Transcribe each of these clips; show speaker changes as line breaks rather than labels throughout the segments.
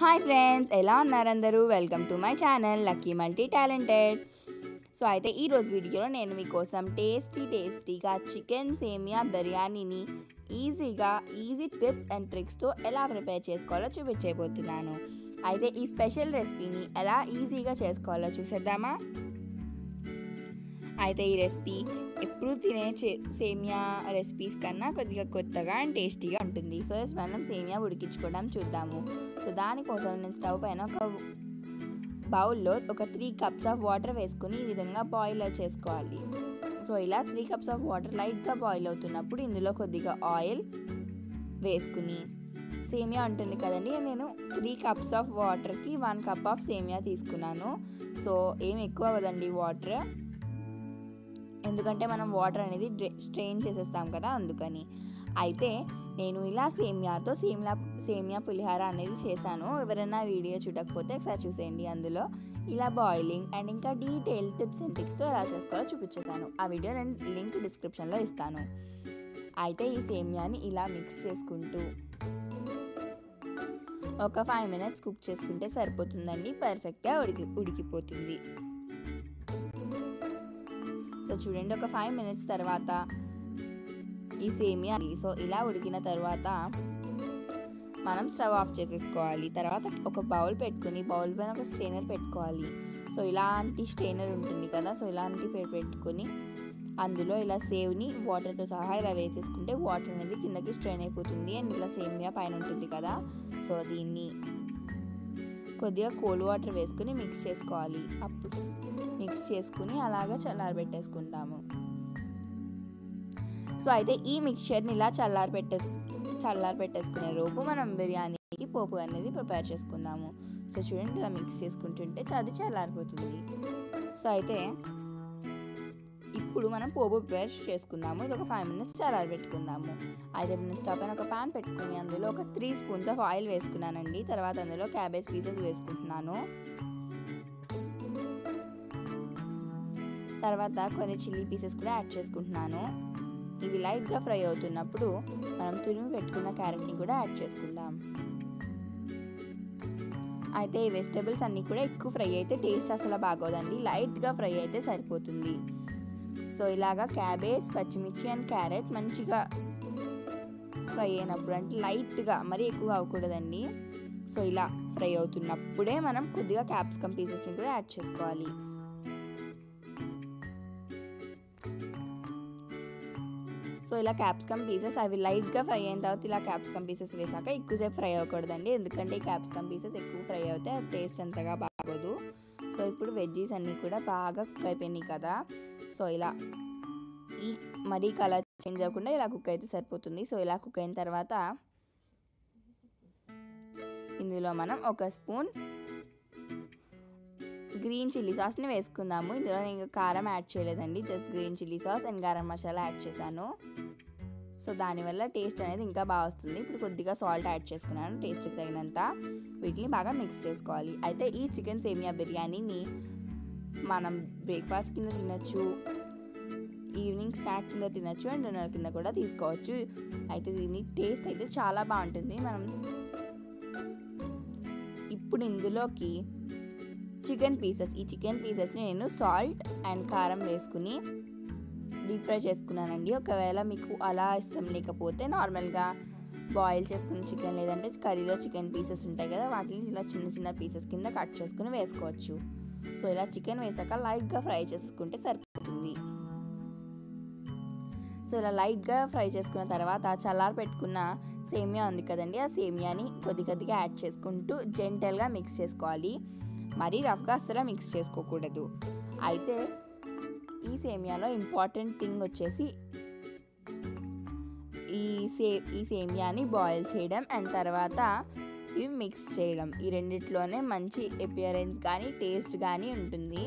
hi friends ఎలా ఉన్నారు అందరూ welcome to my channel lucky multi talented so అయితే ఈరోజు వీడియోలో నేను మీకోసం టేస్టీ టేస్టీగా చికెన్ సేమియా బిర్యానీని ఈజీగా ఈజీ టిప్స్ అండ్ ట్రిక్స్తో ఎలా ప్రిపేర్ చేసుకోవాలో చూపించబోతున్నాను అయితే ఈ స్పెషల్ రెసిపీని ఎలా ఈజీగా చేసుకోవాలో చూసేద్దామా అయితే ఈ రెసిపీ ఎప్పుడు తినే చే- సేమియా రెసిపీస్ కన్నా కొద్దిగా కొత్తగా అండ్ టేస్టీగా ఉంటుంది ఫస్ట్ మనం సేమియా ఉడికించుకోవడం చూద్దాము సో దానికోసం నేను స్టవ్ పైన ఒక బౌల్లో ఒక త్రీ కప్స్ ఆఫ్ వాటర్ వేసుకుని ఈ విధంగా బాయిల్ చేసుకోవాలి సో ఇలా త్రీ కప్స్ ఆఫ్ వాటర్ లైట్గా బాయిల్ అవుతున్నప్పుడు ఇందులో కొద్దిగా ఆయిల్ వేసుకుని సేమియా ఉంటుంది కదండి నేను త్రీ కప్స్ ఆఫ్ వాటర్కి వన్ కప్ ఆఫ్ సేమియా తీసుకున్నాను సో ఏం ఎక్కువ అవ్వదండి వాటర్ ఎందుకంటే మనం వాటర్ అనేది స్ట్రెయిన్ చేసేస్తాం కదా అందుకని అయితే నేను ఇలా సేమియాతో సేమియా సేమియా పులిహార అనేది చేశాను ఎవరైనా వీడియో చూడకపోతే ఒకసారి చూసేయండి అందులో ఇలా బాయిలింగ్ అండ్ ఇంకా డీటెయిల్ టిప్స్ అండ్ టిక్స్తో ఎలా చేసుకోవాలో చూపించేశాను ఆ వీడియో నేను లింక్ డిస్క్రిప్షన్లో ఇస్తాను అయితే ఈ సేమియాని ఇలా మిక్స్ చేసుకుంటూ ఒక ఫైవ్ మినిట్స్ కుక్ చేసుకుంటే సరిపోతుందండి పర్ఫెక్ట్గా ఉడికి ఉడికిపోతుంది సో చూడండి ఒక ఫైవ్ మినిట్స్ తర్వాత ఈ సేమియా సో ఇలా ఉడికిన తర్వాత మనం స్టవ్ ఆఫ్ చేసేసుకోవాలి తర్వాత ఒక బౌల్ పెట్టుకుని బౌల్ పైన ఒక స్టెయినర్ పెట్టుకోవాలి సో ఇలాంటి స్టెయినర్ ఉంటుంది కదా సో ఇలాంటి పె- పెట్టుకొని అందులో ఇలా సేవ్ని వాటర్తో సహా ఇలా వేసేసుకుంటే వాటర్ అనేది కిందకి స్ట్రెయిన్ అయిపోతుంది అండ్ ఇలా సేమియా పైన ఉంటుంది కదా సో దీన్ని కొద్దిగా కోల్డ్ వాటర్ వేసుకుని మిక్స్ చేసుకోవాలి అప్పుడు మిక్స్ చేసుకుని అలాగా చల్లారబెట్టేసుకుంటాము సో అయితే ఈ మిక్చర్ని ఇలా చల్లారి పెట్టేసు చల్లారి పెట్టేసుకునే లోపు మనం బిర్యానీకి పోపు అనేది ప్రిపేర్ చేసుకుందాము సో చూడండి ఇలా మిక్స్ చేసుకుంటుంటే అది చల్లారిపోతుంది సో అయితే ఇప్పుడు మనం పోపు ప్రిపేర్ చేసుకుందాము ఇది ఒక ఫైవ్ మినిట్స్ చల్లారి పెట్టుకుందాము అయితే నేను స్టవ్ పైన ఒక పాన్ పెట్టుకుని అందులో ఒక త్రీ స్పూన్స్ ఆఫ్ ఆయిల్ వేసుకున్నానండి తర్వాత అందులో క్యాబేజ్ పీసెస్ వేసుకుంటున్నాను తర్వాత కొన్ని చిల్లీ పీసెస్ కూడా యాడ్ చేసుకుంటున్నాను ఇవి లైట్గా ఫ్రై అవుతున్నప్పుడు మనం తురిమి పెట్టుకున్న క్యారెట్ని కూడా యాడ్ చేసుకుందాం అయితే ఈ వెజిటేబుల్స్ అన్నీ కూడా ఎక్కువ ఫ్రై అయితే టేస్ట్ అసలు బాగోదండి లైట్గా ఫ్రై అయితే సరిపోతుంది సో ఇలాగా క్యాబేజ్ పచ్చిమిర్చి అండ్ క్యారెట్ మంచిగా ఫ్రై అయినప్పుడు అంటే లైట్గా మరీ ఎక్కువ అవ్వకూడదండి సో ఇలా ఫ్రై అవుతున్నప్పుడే మనం కొద్దిగా క్యాప్సికమ్ పీసెస్ని కూడా యాడ్ చేసుకోవాలి సో ఇలా క్యాప్సికమ్ పీసెస్ అవి లైట్గా ఫ్రై అయిన తర్వాత ఇలా క్యాప్సికమ్ పీసెస్ వేసాక ఎక్కువసేపు ఫ్రై అవ్వకూడదండి ఎందుకంటే ఈ క్యాప్సికమ్ పీసెస్ ఎక్కువ ఫ్రై అవుతే అది టేస్ట్ అంతగా బాగోదు సో ఇప్పుడు వెజ్జీస్ అన్నీ కూడా బాగా కుక్ అయిపోయినాయి కదా సో ఇలా ఈ మరీ కలర్ చేంజ్ అవ్వకుండా ఇలా కుక్ అయితే సరిపోతుంది సో ఇలా కుక్ అయిన తర్వాత ఇందులో మనం ఒక స్పూన్ గ్రీన్ చిల్లీ సాస్ని వేసుకుందాము ఇందులో నేను కారం యాడ్ చేయలేదండి just green chilli sauce and garam masala add చేశాను సో దానివల్ల టేస్ట్ అనేది ఇంకా బాగా వస్తుంది ఇప్పుడు కొద్దిగా సాల్ట్ యాడ్ చేసుకున్నాను టేస్ట్కి తగినంత వీటిని బాగా మిక్స్ చేసుకోవాలి అయితే ఈ చికెన్ సేమియా బిర్యానీని మనం బ్రేక్ఫాస్ట్ కింద తినచ్చు ఈవినింగ్ స్నాక్ కింద తినచ్చు అండ్ డిన్నర్ కింద కూడా తీసుకోవచ్చు అయితే దీని టేస్ట్ అయితే చాలా బాగుంటుంది మనం ఇప్పుడు ఇందులోకి చికెన్ పీసెస్ ఈ చికెన్ పీసెస్ని నేను సాల్ట్ అండ్ కారం వేసుకుని డీప్ ఫ్రై చేసుకున్నానండి ఒకవేళ మీకు అలా ఇష్టం లేకపోతే నార్మల్గా బాయిల్ చేసుకున్న చికెన్ లేదంటే కర్రీలో చికెన్ పీసెస్ ఉంటాయి కదా వాటిని ఇలా చిన్న చిన్న పీసెస్ కింద కట్ చేసుకుని వేసుకోవచ్చు సో ఇలా చికెన్ వేసాక లైట్గా ఫ్రై చేసుకుంటే సరిపోతుంది సో ఇలా లైట్గా ఫ్రై చేసుకున్న తర్వాత చల్లారి పెట్టుకున్న సేమియా ఉంది కదండి ఆ సేమియాని కొద్ది కొద్దిగా యాడ్ చేసుకుంటూ జెంటల్గా మిక్స్ చేసుకోవాలి మరీ రఫ్గా అస్సలు మిక్స్ చేసుకోకూడదు అయితే ఈ సేమియాలో ఇంపార్టెంట్ థింగ్ వచ్చేసి ఈ సే ఈ సేమియాని బాయిల్ చేయడం అండ్ తర్వాత ఇవి మిక్స్ చేయడం ఈ రెండిట్లోనే మంచి ఎపియరెన్స్ కానీ టేస్ట్ కానీ ఉంటుంది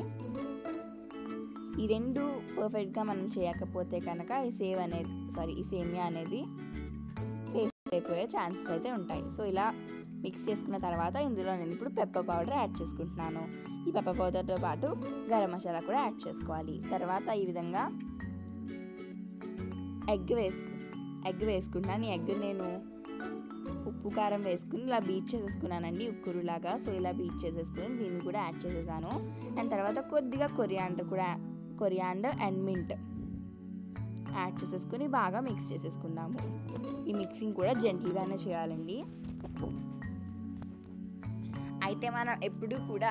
ఈ రెండు పర్ఫెక్ట్గా మనం చేయకపోతే కనుక ఈ సేవ్ అనేది సారీ ఈ సేమియా అనేది పేస్ట్ అయిపోయే ఛాన్సెస్ అయితే ఉంటాయి సో ఇలా మిక్స్ చేసుకున్న తర్వాత ఇందులో నేను ఇప్పుడు పెప్పర్ పౌడర్ యాడ్ చేసుకుంటున్నాను ఈ పెప్పర్ పౌడర్తో పాటు గరం మసాలా కూడా యాడ్ చేసుకోవాలి తర్వాత ఈ విధంగా ఎగ్ వేసుకు ఎగ్ వేసుకుంటున్నాను ఈ ఎగ్ నేను ఉప్పు కారం వేసుకుని ఇలా బీట్ చేసేసుకున్నానండి ఉక్కురులాగా సో ఇలా బీట్ చేసేసుకుని దీన్ని కూడా యాడ్ చేసేసాను అండ్ తర్వాత కొద్దిగా కొరియాండర్ కూడా కొరియాండర్ అండ్ మింట్ యాడ్ చేసేసుకుని బాగా మిక్స్ చేసేసుకుందాము ఈ మిక్సింగ్ కూడా జెంటిల్గానే చేయాలండి అయితే మనం ఎప్పుడు కూడా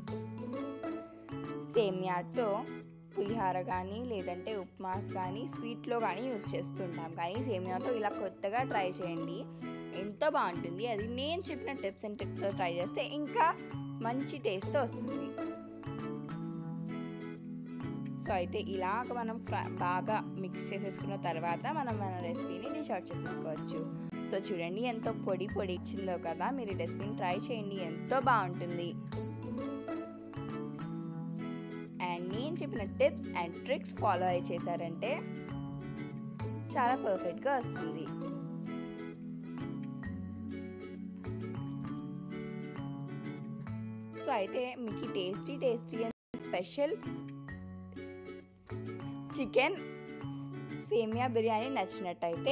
సేమియాతో పులిహార కానీ లేదంటే ఉప్మాస్ కానీ స్వీట్లో కానీ యూస్ చేస్తుంటాం కానీ సేమియాతో ఇలా కొత్తగా ట్రై చేయండి ఎంతో బాగుంటుంది అది నేను చెప్పిన టిప్స్ అండ్ ట్రిక్స్తో ట్రై చేస్తే ఇంకా మంచి టేస్ట్తో వస్తుంది సో అయితే ఇలాగ మనం ఫ్ర- బాగా మిక్స్ చేసేసుకున్న తర్వాత మనం మన రెసిపీని డిష్ అవుట్ చేసేసుకోవచ్చు సో చూడండి ఎంతో పొడి పొడి ఇచ్చిందో కదా మీరు ఈ రెసిపీని ట్రై చేయండి ఎంతో బాగుంటుంది అండ్ నేను చెప్పిన టిప్స్ అండ్ ట్రిక్స్ ఫాలో అయి చేశారంటే చాలా పర్ఫెక్ట్గా వస్తుంది సో అయితే మీకు tasty tasty and special chicken semiya biryani నచ్చినట్టయితే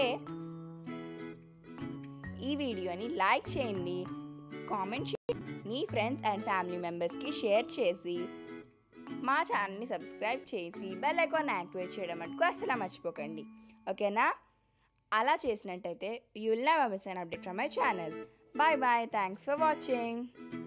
ఈ వీడియోని లైక్ చేయండి కామెంట్ చేయండి మీ ఫ్రెండ్స్ అండ్ ఫ్యామిలీ మెంబర్స్కి షేర్ చేసి మా ఛానల్ని సబ్స్క్రైబ్ చేసి బెల్ ఐకాన్ యాక్టివేట్ చేయడం మటుకు అసలు మర్చిపోకండి ఓకేనా అలా చేసినట్టయితే you will never miss an update from my channel bye bye thanks for watching